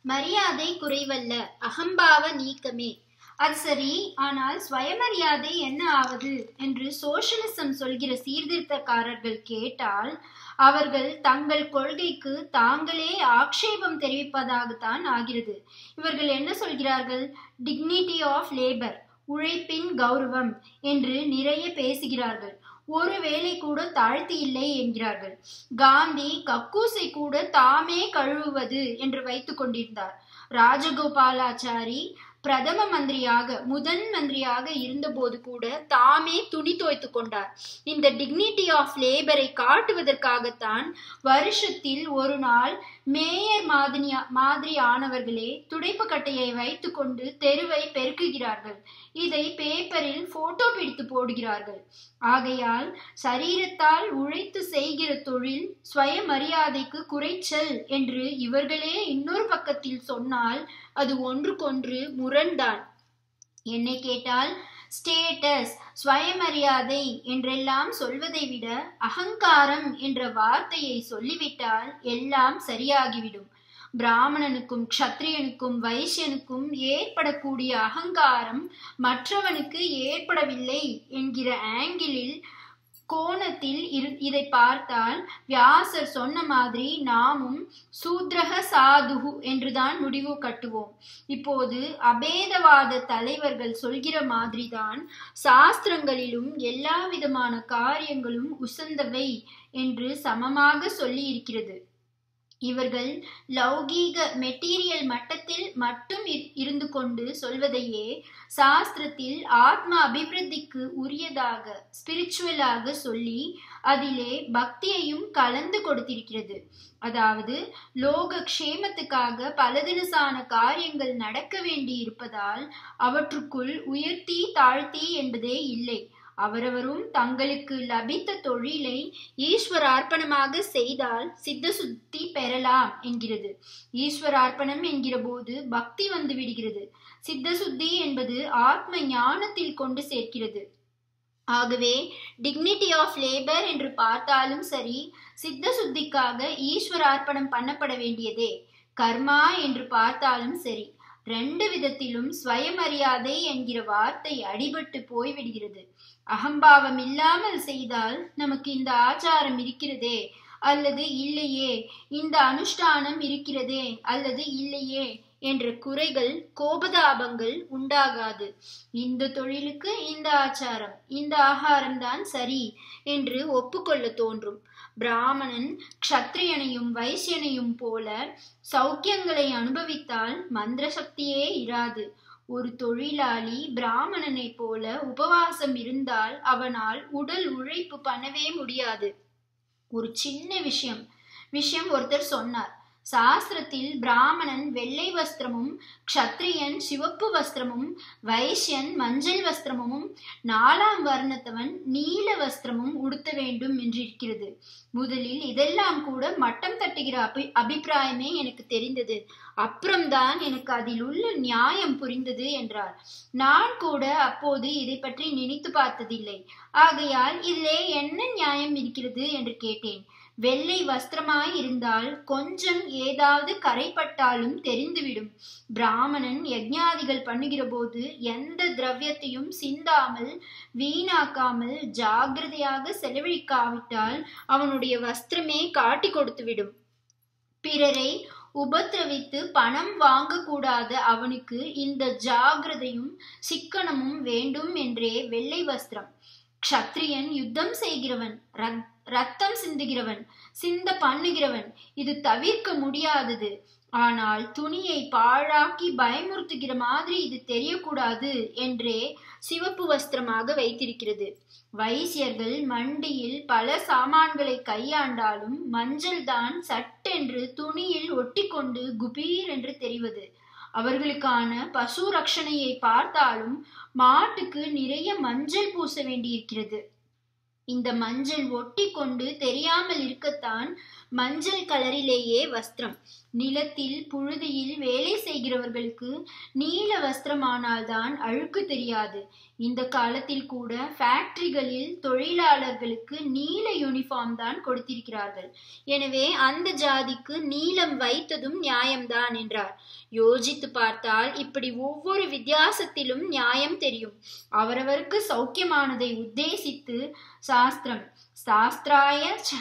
மரியாதை குறைவல்ல அகம்பாவ நீக்கமே அது சரி ஆனால் சுயமரியாதை என்ன ஆவது என்று சோஷலிசம் சொல்கிற சீர்திருத்தக்காரர்கள் கேட்டால் அவர்கள் தங்கள் கொள்கைக்கு தாங்களே ஆக்ஷேபம் தெரிவிப்பதாகத்தான் ஆகிறது இவர்கள் என்ன சொல்கிறார்கள் டிக்னிட்டி ஆஃப் லேபர் உழைப்பின் கௌரவம் என்று நிறைய பேசுகிறார்கள் ஒரு வேலை கூட தாழ்த்தி இல்லை என்கிறார்கள் காந்தி கக்கூசை கூட தாமே கழுவுவது என்று வைத்துக் கொண்டிருந்தார் ராஜகோபாலாச்சாரி பிரதம மந்திரியாக முதன் மந்திரியாக இருந்தபோது கூட தாமே துணி துவைத்து கொண்டார் இந்த டிக்னிட்டி ஆஃப் லேபரை காட்டுவதற்காகத்தான் வருஷத்தில் ஒரு நாள் மேயர் மாதிரியா மாதிரி ஆனவர்களே துடைப்பு கட்டையை வைத்துக்கொண்டு தெருவை பெருக்குகிறார்கள் இதை பேப்பரில் போட்டோ பிடித்து போடுகிறார்கள் ஆகையால் சரீரத்தால் உழைத்து செய்கிற தொழில் சுயமரியாதைக்கு குறைச்சல் என்று இவர்களே இன்னொரு பக்கத்தில் சொன்னால் அது ஒன்றுக்கொன்று முரண்தான் என்னை கேட்டால் ஸ்டேட்டஸ் சுயமரியாதை என்றெல்லாம் சொல்வதை விட அகங்காரம் என்ற வார்த்தையை சொல்லிவிட்டால் எல்லாம் சரியாகிவிடும் பிராமணனுக்கும் க்ஷத்ரியனுக்கும் வைசியனுக்கும் ஏற்படக்கூடிய அகங்காரம் மற்றவனுக்கு ஏற்படவில்லை என்கிற ஆங்கிளில் கோணத்தில் இரு இதை பார்த்தால் வியாசர் சொன்ன மாதிரி நாமும் சூத்ரக சாதுகு என்றுதான் முடிவு கட்டுவோம் இப்போது அபேதவாத தலைவர்கள் சொல்கிற மாதிரிதான் சாஸ்திரங்களிலும் எல்லா விதமான காரியங்களும் உசந்தவை என்று சமமாக சொல்லி இருக்கிறது இவர்கள் லௌகீக மெட்டீரியல் மட்டத்தில் மட்டும் இருந்து கொண்டு சொல்வதையே சாஸ்திரத்தில் ஆத்ம அபிவிருத்திக்கு உரியதாக ஸ்பிரிச்சுவலாக சொல்லி அதிலே பக்தியையும் கலந்து கொடுத்திருக்கிறது அதாவது லோக க்ஷேமத்துக்காக பலதினசான காரியங்கள் நடக்க வேண்டி இருப்பதால் அவற்றுக்குள் உயர்த்தி தாழ்த்தி என்பதே இல்லை அவரவரும் தங்களுக்கு லபித்த தொழிலை ஈஸ்வரார்ப்பணமாக செய்தால் சித்த சுத்தி பெறலாம் என்கிறது ஈஸ்வரார்ப்பணம் என்கிற போது பக்தி வந்து விடுகிறது சித்த சுத்தி என்பது ஆத்ம ஞானத்தில் கொண்டு சேர்க்கிறது ஆகவே டிக்னிட்டி ஆஃப் லேபர் என்று பார்த்தாலும் சரி சித்த சுத்திக்காக ஈஸ்வரார்ப்பணம் பண்ணப்பட வேண்டியதே கர்மா என்று பார்த்தாலும் சரி ரெண்டு விதத்திலும் சுயமரியாதை என்கிற வார்த்தை அடிபட்டு போய்விடுகிறது அகம்பாவம் இல்லாமல் செய்தால் நமக்கு இந்த ஆச்சாரம் இருக்கிறதே அல்லது இல்லையே இந்த அனுஷ்டானம் இருக்கிறதே அல்லது இல்லையே என்ற குறைகள் கோபதாபங்கள் உண்டாகாது இந்த தொழிலுக்கு இந்த ஆச்சாரம் இந்த ஆகாரம் தான் சரி என்று ஒப்புக்கொள்ள தோன்றும் பிராமணன் க்ஷத்ரியனையும் வைசியனையும் போல சௌக்கியங்களை அனுபவித்தால் மந்திர சக்தியே இராது ஒரு தொழிலாளி பிராமணனை போல உபவாசம் இருந்தால் அவனால் உடல் உழைப்பு பண்ணவே முடியாது ஒரு சின்ன விஷயம் விஷயம் ஒருத்தர் சொன்னார் சாஸ்திரத்தில் பிராமணன் வெள்ளை வஸ்திரமும் க்ஷத்ரியன் சிவப்பு வஸ்திரமும் வைசியன் மஞ்சள் வஸ்திரமும் நாலாம் வர்ணத்தவன் நீல வஸ்திரமும் உடுத்த வேண்டும் என்றிருக்கிறது முதலில் இதெல்லாம் கூட மட்டம் தட்டுகிற அபி அபிப்பிராயமே எனக்கு தெரிந்தது அப்புறம்தான் எனக்கு அதில் உள்ள நியாயம் புரிந்தது என்றார் நான் கூட அப்போது இதை பற்றி நினைத்து பார்த்ததில்லை ஆகையால் இதிலே என்ன நியாயம் இருக்கிறது என்று கேட்டேன் வெள்ளை வஸ்திரமாய் இருந்தால் கொஞ்சம் ஏதாவது கரைப்பட்டாலும் தெரிந்துவிடும் பிராமணன் யஜ்ஞாதிகள் பண்ணுகிற போது எந்த திரவியத்தையும் சிந்தாமல் வீணாக்காமல் ஜாகிரதையாக செலவழிக்காவிட்டால் அவனுடைய வஸ்திரமே காட்டி கொடுத்துவிடும் பிறரை உபத்திரவித்து பணம் வாங்கக்கூடாத அவனுக்கு இந்த ஜாகிரதையும் சிக்கனமும் வேண்டும் என்றே வெள்ளை வஸ்திரம் க்ஷத்ரியன் யுத்தம் செய்கிறவன் ரத்தம் சிந்துகிறவன் சிந்த பண்ணுகிறவன் இது தவிர்க்க முடியாதது ஆனால் துணியை பாழாக்கி பயமுறுத்துகிற மாதிரி இது தெரியக்கூடாது என்றே சிவப்பு வஸ்திரமாக வைத்திருக்கிறது வைசியர்கள் மண்டியில் பல சாமான்களை கையாண்டாலும் மஞ்சள் தான் சட்டென்று துணியில் ஒட்டிக்கொண்டு குபீர் என்று தெரிவது அவர்களுக்கான பசு ரட்சணையை பார்த்தாலும் மாட்டுக்கு நிறைய மஞ்சள் பூச வேண்டியிருக்கிறது இந்த மஞ்சள் ஒட்டி கொண்டு தெரியாமல் இருக்கத்தான் மஞ்சள் கலரிலேயே வஸ்திரம் நிலத்தில் புழுதியில் வேலை செய்கிறவர்களுக்கு நீல வஸ்திரமானால்தான் அழுக்கு தெரியாது இந்த காலத்தில் கூட ஃபேக்டரிகளில் தொழிலாளர்களுக்கு நீல யூனிஃபார்ம் தான் கொடுத்திருக்கிறார்கள் எனவே அந்த ஜாதிக்கு நீலம் வைத்ததும் நியாயம்தான் என்றார் யோசித்து பார்த்தால் இப்படி ஒவ்வொரு வித்தியாசத்திலும் நியாயம் தெரியும் அவரவருக்கு சௌக்கியமானதை உத்தேசித்து சாஸ்திரம் சாஸ்திராய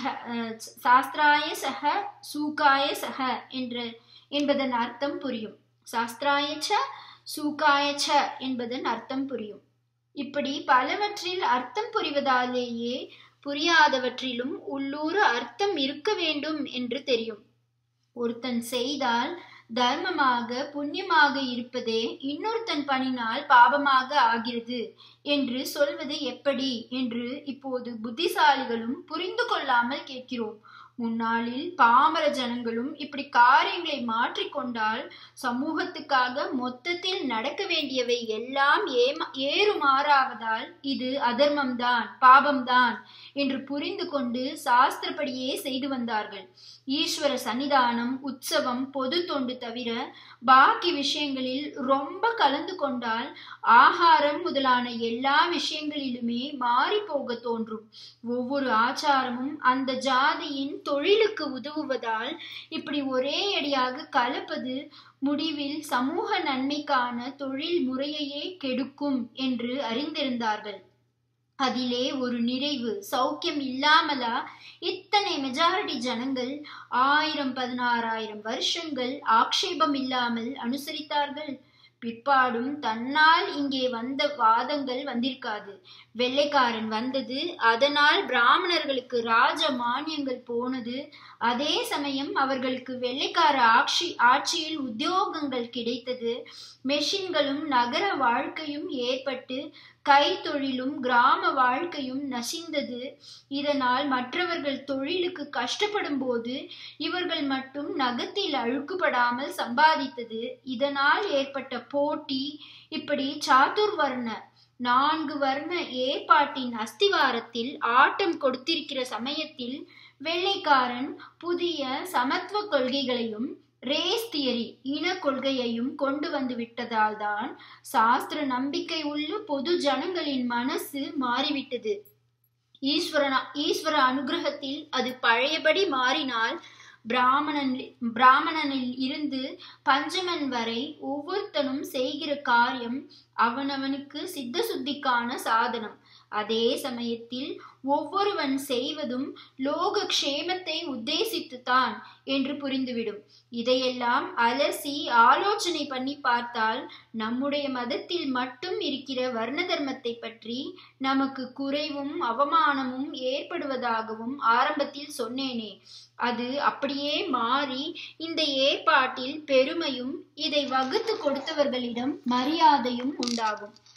சாஸ்திராய சக சூகாய சக என்ற என்பதன் அர்த்தம் புரியும் சாஸ்திராய ச சூகாய ச என்பதன் அர்த்தம் புரியும் இப்படி பலவற்றில் அர்த்தம் புரிவதாலேயே புரியாதவற்றிலும் உள்ளூர அர்த்தம் இருக்க வேண்டும் என்று தெரியும் ஒருத்தன் செய்தால் தர்மமாக புண்ணியமாக இருப்பதே இன்னொருத்தன் பணினால் பாபமாக ஆகிறது என்று சொல்வது எப்படி என்று இப்போது புத்திசாலிகளும் புரிந்து கொள்ளாமல் கேட்கிறோம் முன்னாளில் பாமர ஜனங்களும் இப்படி காரியங்களை மாற்றிக்கொண்டால் சமூகத்துக்காக மொத்தத்தில் நடக்க வேண்டியவை எல்லாம் ஏமா ஏறுமாறாவதால் இது அதர்மம்தான் பாபம்தான் என்று புரிந்து கொண்டு சாஸ்திரப்படியே செய்து வந்தார்கள் ஈஸ்வர சன்னிதானம் உற்சவம் பொது தொண்டு தவிர பாக்கி விஷயங்களில் ரொம்ப கலந்து கொண்டால் ஆகாரம் முதலான எல்லா விஷயங்களிலுமே மாறி போக தோன்றும் ஒவ்வொரு ஆச்சாரமும் அந்த ஜாதியின் தொழிலுக்கு உதவுவதால் இப்படி ஒரே அடியாக கலப்பது முடிவில் சமூக நன்மைக்கான தொழில் முறையையே கெடுக்கும் என்று அறிந்திருந்தார்கள் அதிலே ஒரு நிறைவு சௌக்கியம் இல்லாமலா இத்தனை மெஜாரிட்டி ஜனங்கள் ஆயிரம் பதினாறாயிரம் வருஷங்கள் ஆக்ஷேபம் இல்லாமல் அனுசரித்தார்கள் பிற்பாடும் தன்னால் இங்கே வந்த வாதங்கள் வந்திருக்காது வெள்ளைக்காரன் வந்தது அதனால் பிராமணர்களுக்கு ராஜ மானியங்கள் போனது அதே சமயம் அவர்களுக்கு வெள்ளைக்கார ஆட்சி ஆட்சியில் உத்தியோகங்கள் கிடைத்தது மெஷின்களும் நகர வாழ்க்கையும் ஏற்பட்டு கைத்தொழிலும் கிராம வாழ்க்கையும் நசிந்தது இதனால் மற்றவர்கள் தொழிலுக்கு கஷ்டப்படும் போது இவர்கள் மட்டும் நகத்தில் அழுக்குப்படாமல் சம்பாதித்தது இதனால் ஏற்பட்ட போட்டி இப்படி சாதுர்வர்ண நான்கு வர்ண ஏற்பாட்டின் அஸ்திவாரத்தில் ஆட்டம் கொடுத்திருக்கிற சமயத்தில் வெள்ளைக்காரன் புதிய சமத்துவ கொள்கைகளையும் ரேஸ் தியரி இன கொள்கையையும் கொண்டு வந்து விட்டதால் தான் சாஸ்திர நம்பிக்கை உள்ள பொது ஜனங்களின் மனசு மாறிவிட்டது ஈஸ்வரனா ஈஸ்வர அனுகிரகத்தில் அது பழையபடி மாறினால் பிராமணன் பிராமணனில் இருந்து பஞ்சமன் வரை ஒவ்வொருத்தனும் செய்கிற காரியம் அவனவனுக்கு சித்த சுத்திக்கான சாதனம் அதே சமயத்தில் ஒவ்வொருவன் செய்வதும் லோக க்ஷேமத்தை உத்தேசித்துத்தான் என்று புரிந்துவிடும் இதையெல்லாம் அலசி ஆலோசனை பண்ணி பார்த்தால் நம்முடைய மதத்தில் மட்டும் இருக்கிற வர்ண தர்மத்தை பற்றி நமக்கு குறைவும் அவமானமும் ஏற்படுவதாகவும் ஆரம்பத்தில் சொன்னேனே அது அப்படியே மாறி இந்த ஏற்பாட்டில் பெருமையும் இதை வகுத்து கொடுத்தவர்களிடம் மரியாதையும் உண்டாகும்